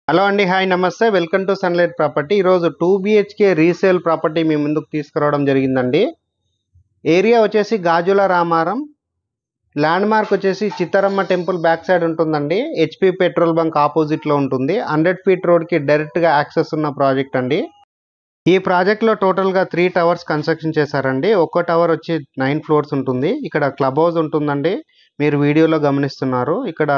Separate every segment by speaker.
Speaker 1: hello అండి hi నమస్తే welcome to sunlight property ఈరోజు టూ బిహెచ్కే రీసేల్ ప్రాపర్టీ మీ ముందుకు తీసుకురావడం జరిగిందండి ఏరియా వచ్చేసి గాజుల రామారం ల్యాండ్ మార్క్ వచ్చేసి చిత్తరమ్మ టెంపుల్ బ్యాక్ సైడ్ ఉంటుందండి హెచ్పి పెట్రోల్ బంక్ ఆపోజిట్లో ఉంటుంది హండ్రెడ్ ఫీట్ రోడ్కి డైరెక్ట్గా యాక్సెస్ ఉన్న ప్రాజెక్ట్ అండి ఈ ప్రాజెక్ట్లో టోటల్గా త్రీ టవర్స్ కన్స్ట్రక్షన్ చేశారండి ఒక్కో టవర్ వచ్చి నైన్ ఫ్లోర్స్ ఉంటుంది ఇక్కడ క్లబ్ హౌస్ ఉంటుందండి మీరు వీడియోలో గమనిస్తున్నారు ఇక్కడ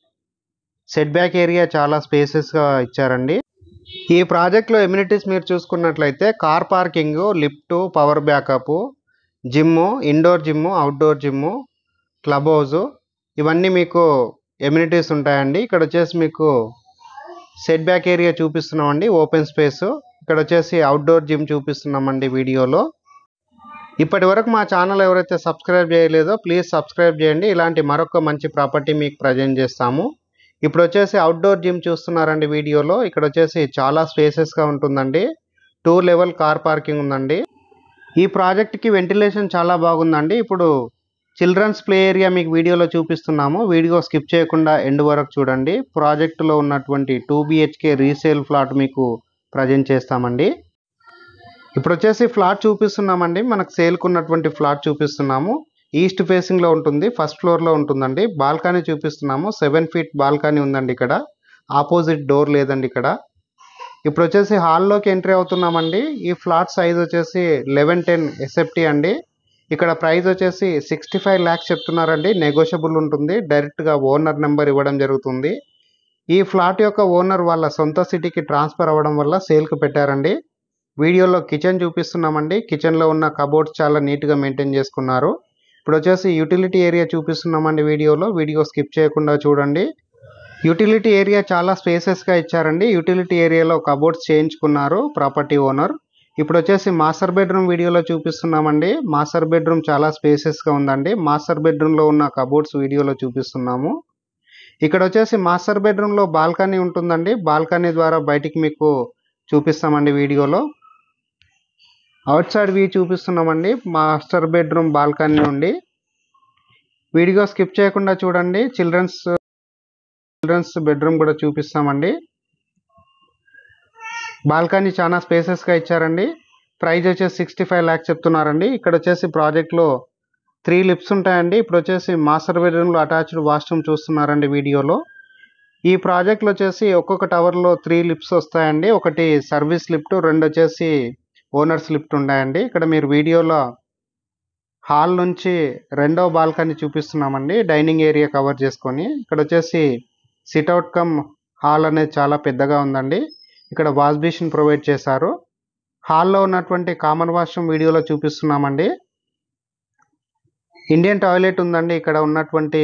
Speaker 1: సెట్ బ్యాక్ ఏరియా చాలా స్పేసెస్గా ఇచ్చారండి ఈ ప్రాజెక్ట్లో ఎమ్యూనిటీస్ మీరు చూసుకున్నట్లయితే car parking lift power backup gym indoor gym outdoor gym club house ఇవన్నీ మీకు ఎమ్యూనిటీస్ ఉంటాయండి ఇక్కడ వచ్చేసి మీకు సెట్ బ్యాక్ ఏరియా చూపిస్తున్నామండి ఓపెన్ స్పేస్ ఇక్కడ వచ్చేసి అవుట్డోర్ జిమ్ చూపిస్తున్నామండి వీడియోలో ఇప్పటి వరకు మా ఛానల్ ఎవరైతే సబ్స్క్రైబ్ చేయలేదో ప్లీజ్ సబ్స్క్రైబ్ చేయండి ఇలాంటి మరొక మంచి ప్రాపర్టీ మీకు ప్రజెంట్ చేస్తాము ఇప్పుడు వచ్చేసి అవుట్డోర్ జిమ్ చూస్తున్నారండి వీడియోలో ఇక్కడ వచ్చేసి చాలా స్పేసెస్గా ఉంటుందండి టూ లెవెల్ కార్ పార్కింగ్ ఉందండి ఈ ప్రాజెక్ట్కి వెంటిలేషన్ చాలా బాగుందండి ఇప్పుడు చిల్డ్రన్స్ ప్లే ఏరియా మీకు వీడియోలో చూపిస్తున్నాము వీడియో స్కిప్ చేయకుండా ఎండ్ వరకు చూడండి ప్రాజెక్టులో ఉన్నటువంటి టూ బిహెచ్కే రీసేల్ ఫ్లాట్ మీకు ప్రజెంట్ చేస్తామండి ఇప్పుడు వచ్చేసి ఫ్లాట్ చూపిస్తున్నామండి మనకు సేల్కు ఉన్నటువంటి ఫ్లాట్ చూపిస్తున్నాము ఈస్ట్ ఫేసింగ్లో ఉంటుంది ఫస్ట్ ఫ్లోర్లో ఉంటుందండి బాల్కనీ చూపిస్తున్నాము సెవెన్ ఫీట్ బాల్కనీ ఉందండి ఇక్కడ ఆపోజిట్ డోర్ లేదండి ఇక్కడ ఇప్పుడు వచ్చేసి హాల్లోకి ఎంట్రీ అవుతున్నామండి ఈ ఫ్లాట్ సైజ్ వచ్చేసి లెవెన్ టెన్ ఎస్ఎఫ్టీ అండి ఇక్కడ ప్రైస్ వచ్చేసి సిక్స్టీ ఫైవ్ ల్యాక్స్ చెప్తున్నారండి నెగోషియబుల్ ఉంటుంది డైరెక్ట్గా ఓనర్ నెంబర్ ఇవ్వడం జరుగుతుంది ఈ ఫ్లాట్ యొక్క ఓనర్ వాళ్ళ సొంత సిటీకి ట్రాన్స్ఫర్ అవ్వడం వల్ల సేల్కి పెట్టారండి వీడియోలో కిచెన్ చూపిస్తున్నామండి కిచెన్లో ఉన్న కబోర్డ్స్ చాలా నీట్గా మెయింటైన్ చేసుకున్నారు ఇప్పుడు వచ్చేసి యూటిలిటీ ఏరియా చూపిస్తున్నామండి వీడియోలో వీడియో స్కిప్ చేయకుండా చూడండి యూటిలిటీ ఏరియా చాలా స్పేసెస్గా ఇచ్చారండి యూటిలిటీ ఏరియాలో కబోర్డ్స్ చేయించుకున్నారు ప్రాపర్టీ ఓనర్ ఇప్పుడు వచ్చేసి మాస్టర్ బెడ్రూమ్ వీడియోలో చూపిస్తున్నామండి మాస్టర్ బెడ్రూమ్ చాలా స్పేసెస్గా ఉందండి మాస్టర్ బెడ్రూమ్లో ఉన్న కబోర్డ్స్ వీడియోలో చూపిస్తున్నాము ఇక్కడ వచ్చేసి మాస్టర్ బెడ్రూమ్లో బాల్కనీ ఉంటుందండి బాల్కనీ ద్వారా బయటికి మీకు చూపిస్తామండి వీడియోలో అవుట్ సైడ్ వ్యూ చూపిస్తున్నామండి మాస్టర్ బెడ్రూమ్ బాల్కనీ నుండి వీడియో స్కిప్ చేయకుండా చూడండి చిల్డ్రన్స్ చిల్డ్రన్స్ బెడ్రూమ్ కూడా చూపిస్తామండి బాల్కనీ చాలా స్పేసెస్గా ఇచ్చారండి ప్రైస్ వచ్చేసి సిక్స్టీ ఫైవ్ ల్యాక్స్ చెప్తున్నారండి ఇక్కడ వచ్చేసి ప్రాజెక్ట్లో త్రీ లిప్స్ ఉంటాయండి ఇప్పుడు వచ్చేసి మాస్టర్ బెడ్రూమ్లో అటాచ్డ్ వాష్రూమ్ చూస్తున్నారండి వీడియోలో ఈ ప్రాజెక్ట్లో వచ్చేసి ఒక్కొక్క టవర్లో త్రీ లిప్స్ వస్తాయండి ఒకటి సర్వీస్ లిఫ్ట్ రెండు వచ్చేసి ఓనర్స్ లిఫ్ట్ ఉన్నాయండి ఇక్కడ మీరు వీడియోలో హాల్ నుంచి రెండో బాల్కనీ చూపిస్తున్నామండి డైనింగ్ ఏరియా కవర్ చేసుకొని ఇక్కడ వచ్చేసి సిట్అవుట్ కమ్ హాల్ అనేది చాలా పెద్దగా ఉందండి ఇక్కడ వాష్ బేసిన్ ప్రొవైడ్ చేశారు హాల్లో ఉన్నటువంటి కామన్ వాష్రూమ్ వీడియోలో చూపిస్తున్నామండి ఇండియన్ టాయిలెట్ ఉందండి ఇక్కడ ఉన్నటువంటి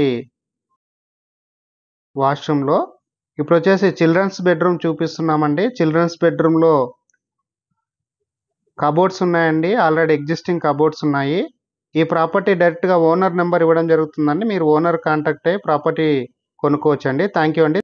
Speaker 1: వాష్రూమ్లో ఇప్పుడు వచ్చేసి చిల్డ్రన్స్ బెడ్రూమ్ చూపిస్తున్నామండి చిల్డ్రన్స్ బెడ్రూమ్లో కబోర్డ్స్ ఉన్నాయండి ఆల్రెడీ ఎగ్జిస్టింగ్ కబోర్డ్స్ ఉన్నాయి ఈ ప్రాపర్టీ డైరెక్ట్గా ఓనర్ నెంబర్ ఇవ్వడం జరుగుతుందండి మీరు ఓనర్ కాంటాక్ట్ అయ్యి ప్రాపర్టీ కొనుక్కోవచ్చండి థ్యాంక్ యూ అండి